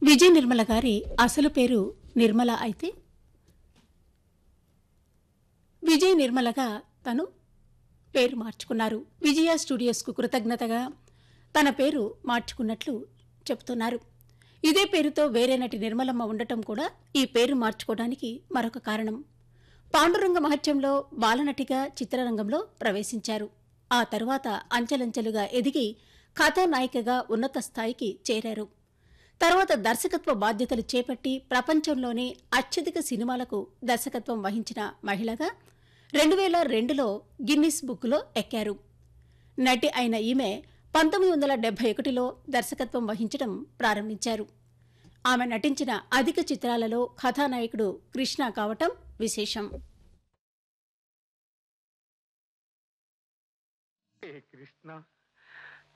విజయ నిర్మల గారి అసలు పేరు నిర్మల అయితే విజయ్ నిర్మలగా తను పేరు మార్చుకున్నారు విజయ స్టూడియోస్కు కృతజ్ఞతగా తన పేరు మార్చుకున్నట్లు చెబుతున్నారు ఇదే పేరుతో వేరే నటి నిర్మలమ్మ ఉండటం కూడా ఈ పేరు మార్చుకోవడానికి మరొక కారణం పాండురంగ మహత్యంలో బాలనటిగా చిత్రరంగంలో ప్రవేశించారు ఆ తరువాత అంచెలంచెలుగా ఎదిగి కథానాయికగా ఉన్నత స్థాయికి చేరారు తర్వాత దర్శకత్వ బాధ్యతలు చేపట్టి ప్రపంచంలోనే అత్యధిక సినిమాలకు దర్శకత్వం వహించిన మహిళగా రెండు వేల రెండులో గిన్నిస్ బుక్లో ఎక్కారు నటి అయిన ఈమె పంతొమ్మిది వందల డెబ్బై ఒకటిలో దర్శకత్వం వహించడం ప్రారంభించారు ఆమె నటించిన అధిక చిత్రాలలో కథానాయకుడు కృష్ణ కావటం విశేషం హే కృష్ణ